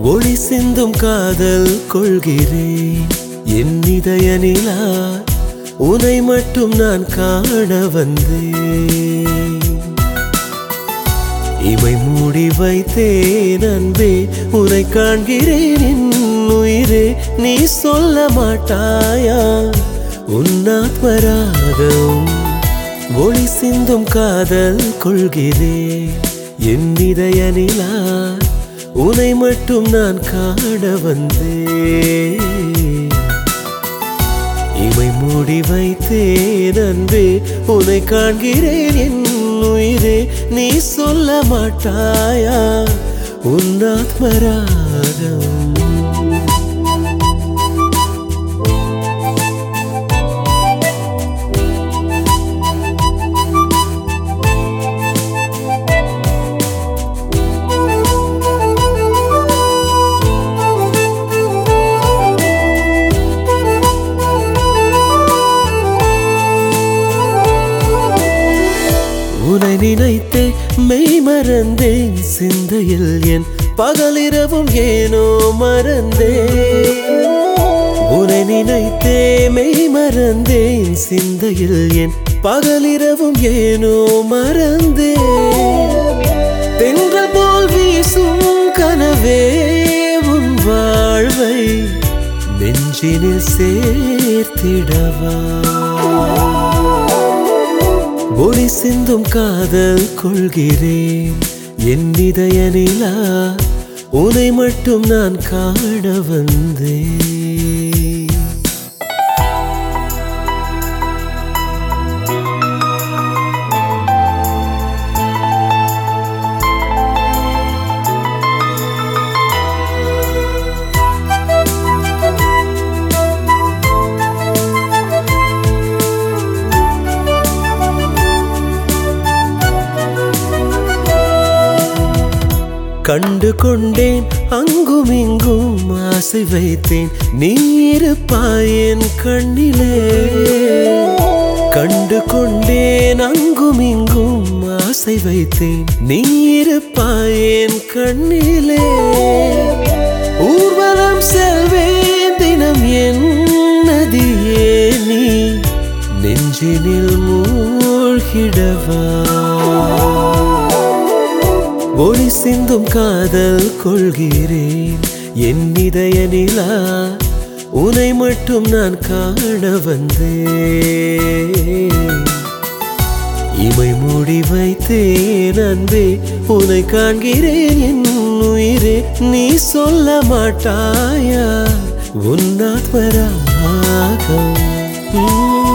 ஒளி சிந்தும் காதல் கொள்கிறேன் என் இதய நிலா உனை மட்டும் நான் காண வந்தேன் இமை மூடி வைத்தேன் அன்பே உனை காண்கிறேன் என் உயிரே நீ சொல்ல மாட்டாயா உன்னாத்மராகம் ஒளி சிந்தும் காதல் கொள்கிறேன் என் இதய நிலா உனை மட்டும் நான் காண வந்தேன் இமை மூடி வைத்தேன் அன்பே உனை காண்கிறேன் என் உயிரே நீ சொல்ல மாட்டாயா உன்னாத்மராகம் உனை நினைத்தே மெய் மறந்தேன் சிந்தையில் என் பகலிரவும் ஏனோ மறந்தேன் உனை நினைத்தே மெய் மறந்தேன் சிந்தையில் என் பகலிரவும் ஏனோ மறந்தேன் தென்றல் போல் வீசும் கனவே உன் வாழ்வை நெஞ்சினில் சேர்த்திடவா ஒளி சிந்தும் காதல் கொள்கிறேன் என் இதய நிலா உனை மட்டும் நான் காண வந்தேன் கண்டு கொண்டேன் அங்கும் இங்கும் ஆசை வைத்தேன் நீ இருப்பாயன் கண்ணிலே கண்டு கொண்டேன் அங்கும் இங்கும் ஆசை வைத்தேன் நீ இருப்பாயன் கண்ணிலே ஊர்வலம் செல்வேன் தினம் என் நதியே நீ நெஞ்சினில் மூழ்கிடவா ஒளி சிந்தும் காதல் கொள்கிறேன் என் இதய நிலா உனை மட்டும் நான் காண வந்தேன் இமை மூடி வைத்தேன் அன்பே உனை காண்கிறேன் என் உயிரே நீ சொல்ல மாட்டாயா உன்னாத்மராகம் உம்